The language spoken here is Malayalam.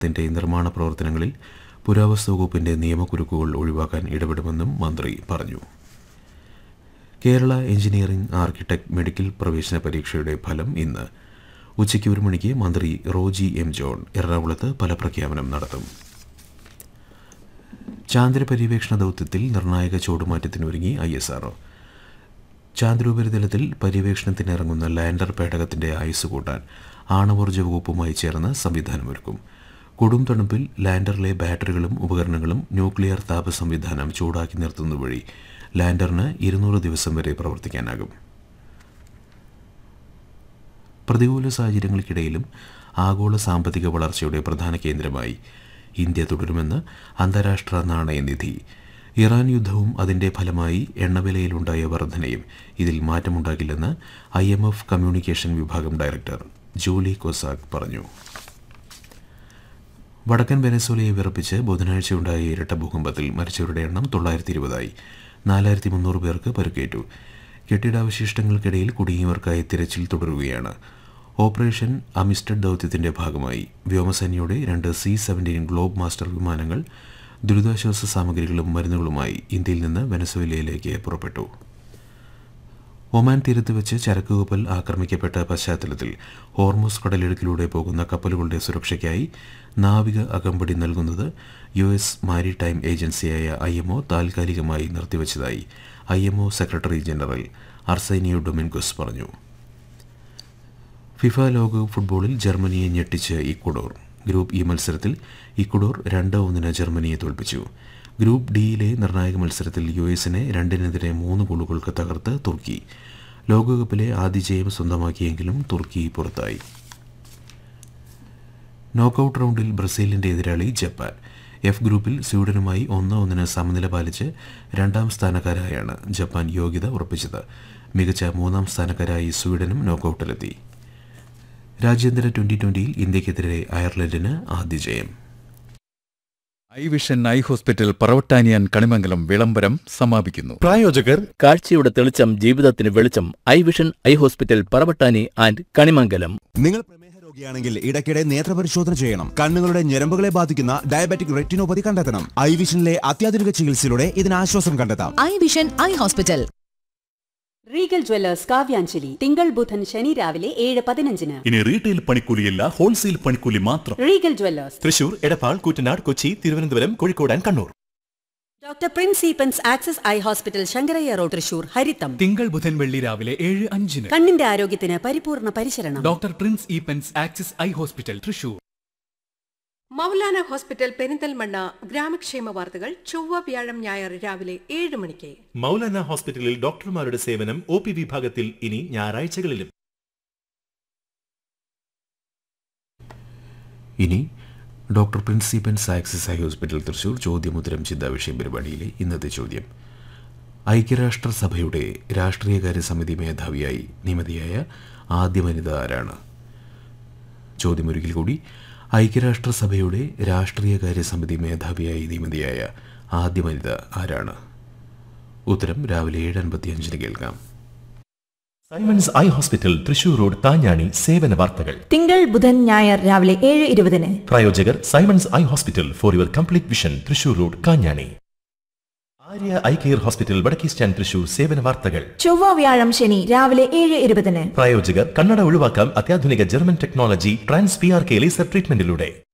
ത്തിന്റെ നിർമ്മാണ പ്രവർത്തനങ്ങളിൽ പുരാവസ്തു വകുപ്പിന്റെ നിയമക്കുരുക്കുകൾ ഒഴിവാക്കാൻ ഇടപെടുമെന്നും മന്ത്രി പറഞ്ഞു കേരള എഞ്ചിനീയറിംഗ് ആർക്കിടെക്ട് മെഡിക്കൽ പ്രവേശന പരീക്ഷയുടെ ഫലം ഇന്ന് ഉച്ചയ്ക്ക് ഒരു മണിക്ക് മന്ത്രി റോജി എം ജോൺ എറണാകുളത്ത് ഫലപ്രഖ്യാപനം നടത്തും ചാന്ദ്ര പര്യവേക്ഷണ ദൗത്യത്തിൽ നിർണായക ചൂടുമാറ്റത്തിനൊരുങ്ങി ഐ എസ് ആർ ചാന്ദ്രോപരിതലത്തിൽ പര്യവേക്ഷണത്തിനിറങ്ങുന്ന ലാൻഡർ പേടകത്തിന്റെ ആയുസ് കൂട്ടാൻ ആണവോർജ്ജ വകുപ്പുമായി ചേർന്ന് സംവിധാനമൊരുക്കും കൊടും തണുപ്പിൽ ലാൻഡറിലെ ബാറ്ററികളും ഉപകരണങ്ങളും ന്യൂക്ലിയർ താപ സംവിധാനം ചൂടാക്കി നിർത്തുന്നത് വഴി ലാൻഡറിന് ഇരുന്നൂറ് ദിവസം വരെ പ്രവർത്തിക്കാനാകും പ്രതികൂല സാഹചര്യങ്ങൾക്കിടയിലും ആഗോള സാമ്പത്തിക വളർച്ചയുടെ പ്രധാന കേന്ദ്രമായി ഇന്ത്യ തുടരുമെന്ന് അന്താരാഷ്ട്ര നാണയനിധി ഇറാൻ യുദ്ധവും അതിന്റെ ഫലമായി എണ്ണവിലയിലുണ്ടായ വർധനയും ഇതിൽ മാറ്റമുണ്ടാകില്ലെന്ന് ഐ എം എഫ് കമ്മ്യൂണിക്കേഷൻ വിഭാഗം ഡയറക്ടർ ജൂലി കൊസാക് പറഞ്ഞു വടക്കൻ വെനസ്വലയെ വിറപ്പിച്ച് ബുധനാഴ്ചയുണ്ടായ ഇരട്ട ഭൂകമ്പത്തിൽ മരിച്ചവരുടെ എണ്ണം തൊള്ളായിരത്തി ഇരുപതായി നാലായിരത്തി മുന്നൂറ് പേർക്ക് പരുക്കേറ്റു കെട്ടിടാവശിഷ്ടങ്ങൾക്കിടയിൽ കുടുങ്ങിയവർക്കായി തിരച്ചിൽ തുടരുകയാണ് ഓപ്പറേഷൻ അമിസ്റ്റഡ് ദൗത്യത്തിന്റെ ഭാഗമായി വ്യോമസേനയുടെ രണ്ട് സി സെവൻറ്റീൻ ഗ്ലോബ് മാസ്റ്റർ വിമാനങ്ങൾ ദുരിതാശ്വാസ സാമഗ്രികളും മരുന്നുകളുമായി ഇന്ത്യയിൽ നിന്ന് വെനസ്വേലയിലേക്ക് പുറപ്പെട്ടു ഒമാൻ തീരത്ത് വെച്ച് ചരക്ക് കപ്പൽ ആക്രമിക്കപ്പെട്ട പശ്ചാത്തലത്തിൽ ഹോർമോസ് കടലിടുക്കിലൂടെ പോകുന്ന കപ്പലുകളുടെ സുരക്ഷയ്ക്കായി നാവിക അകമ്പടി നൽകുന്നത് യു എസ് മാരിടൈം ഏജൻസിയായ ഐ എംഒ താൽക്കാലികമായി നിർത്തിവച്ചതായി I M O secretary general Arsenio Dominguez പറഞ്ഞു ഫിഫ ലോകകപ്പ് ഫുട്ബോളിൽ ജർമ്മനിയെ ഞെട്ടിച്ച് ഇക്വഡോർ ഗ്രൂപ്പ് ഇ മത്സരത്തിൽ ഇക്വഡോർ രണ്ട് ഒന്നിന് ജർമ്മനിയെ തോൽപ്പിച്ചു ഗ്രൂപ്പ് ഡിയിലെ നിർണായക മത്സരത്തിൽ യു എസിനെ രണ്ടിനെതിരെ മൂന്ന് ഗോളുകൾക്ക് തകർത്ത് തുർക്കി ലോകകപ്പിലെ ആദ്യ ജയം സ്വന്തമാക്കിയെങ്കിലും തുർക്കി പുറത്തായി നോക്കൌട്ട് റൗണ്ടിൽ ബ്രസീലിന്റെ എതിരാളി ജപ്പാൻ എഫ് ഗ്രൂപ്പിൽ സ്വീഡനുമായി ഒന്ന് ഒന്നിന് സമനില പാലിച്ച് രണ്ടാം സ്ഥാനക്കാരായാണ് ജപ്പാൻ യോഗ്യത ഉറപ്പിച്ചത് മികച്ച മൂന്നാം സ്ഥാനക്കാരായി സ്വീഡനും നോക്കൌട്ടിലെത്തി രാജ്യാന്തര ട്വന്റി ട്വന്റിയിൽ ഇന്ത്യക്കെതിരെ അയർലൻഡിന് ആദ്യ ജയം ഐ വിഷൻ ഐ ഹോസ്പിറ്റൽ പറവട്ടാനിയാൻ കണിമംഗലം വിളംബരം സമാപിക്കുന്നു പ്രായോജകർ കാഴ്ചയുടെ തെളിച്ചം ജീവിതത്തിന് വെളിച്ചം eye vision eye hospital Paravattani and Kanimangalam നിങ്ങൾ പ്രമേഹ രോഗിയാണെങ്കിൽ ഇടയ്ക്കിടെ നേത്രപരിശോധന ചെയ്യണം കണ്ണുകളുടെ ഞരമ്പുകളെ ബാധിക്കുന്ന ഡയബറ്റിക് റെറ്റിനോപ്പതി കണ്ടെത്തണം ഐ വിഷനിലെ അത്യാധുനിക ചികിത്സയിലൂടെ ഇതിന് ആശ്വാസം കണ്ടെത്താം eye vision eye hospital Regal jewellers Kavyanjali തിങ്കൾ ബുധൻ ശനി രാവിലെ ഏഴ് പതിനഞ്ചിന് ഇനി റീറ്റെയിൽ പണിക്കൂലിയല്ല ഹോൾസെയിൽ പണിക്കൂലി മാത്രം Regal jewellers Thrissur Edappal Koottanad Kochi Thiruvananthapuram Kozhikode and Kannur doctor Prince Eapen's Axis eye hospital Sankarayya road Thrissur ഹരിത്തം തിങ്കൾ ബുധൻ വെള്ളി രാവിലെ ഏഴ് അഞ്ചിന് കണ്ണിന്റെ ആരോഗ്യത്തിന് പരിപൂർണ പരിശരണം doctor Prince Eapen's Axis eye hospital Thrissur Moulana hospital Perinthalmanna ഗ്രാമക്ഷേമ വാർത്തകൾ ചൊവ്വ വ്യാഴം ഞായർ രാവിലെ ഏഴ് മണിക്ക് മൗലാന ഹോസ്പിറ്റലിൽ ഡോക്ടർമാരുടെ സേവനം ഒ പി വിഭാഗത്തിൽ ഇനി ഞായറാഴ്ചകളിലും ഇനി ഡോക്ടർ പ്രിൻസിപ്പൻ സാക്സിസ് ഐ ഹോസ്പിറ്റൽ തൃശൂർ ചോദ്യമുത്തരം ചിന്താവിഷയം പരിപാടിയിലെ ഇന്നത്തെ ചോദ്യം ഐക്യരാഷ്ട്രസഭയുടെ രാഷ്ട്രീയകാര്യ സമിതി മേധാവിയായി നിയമിതയായ ആദ്യ വനിത ആരാണ് ചോദ്യം ഒരിക്കൽ കൂടി ഐക്യരാഷ്ട്രസഭയുടെ രാഷ്ട്രീയകാര്യ സമിതി മേധാവിയായി നിയമിതയായ ആദ്യ വനിത ആരാണ് ഉത്തരം രാവിലെ ഏഴ് അൻപത്തിയഞ്ചിന് കേൾക്കാം Simons eye hospital Thrissur road താഞ്ഞാണി സേവന വാർത്തകൾ തിങ്കൾ ബുധൻ ഞായർ രാവിലെ ഏഴ് ഇരുപതിന് പ്രായോജകർ Simons eye hospital for your complete vision Thrissur road Kanjani Arya eye care hospital വടക്കേ സ്റ്റാൻഡ് തൃശൂർ സേവന വാർത്തകൾ ചൊവ്വ വ്യാഴം ശനി രാവിലെ ഏഴ് ഇരുപതിന് പ്രായോജകർ കണ്ണട ഒഴിവാക്കാം അത്യാധുനിക German technology trans P R K laser ട്രീറ്റ്മെന്റിലൂടെ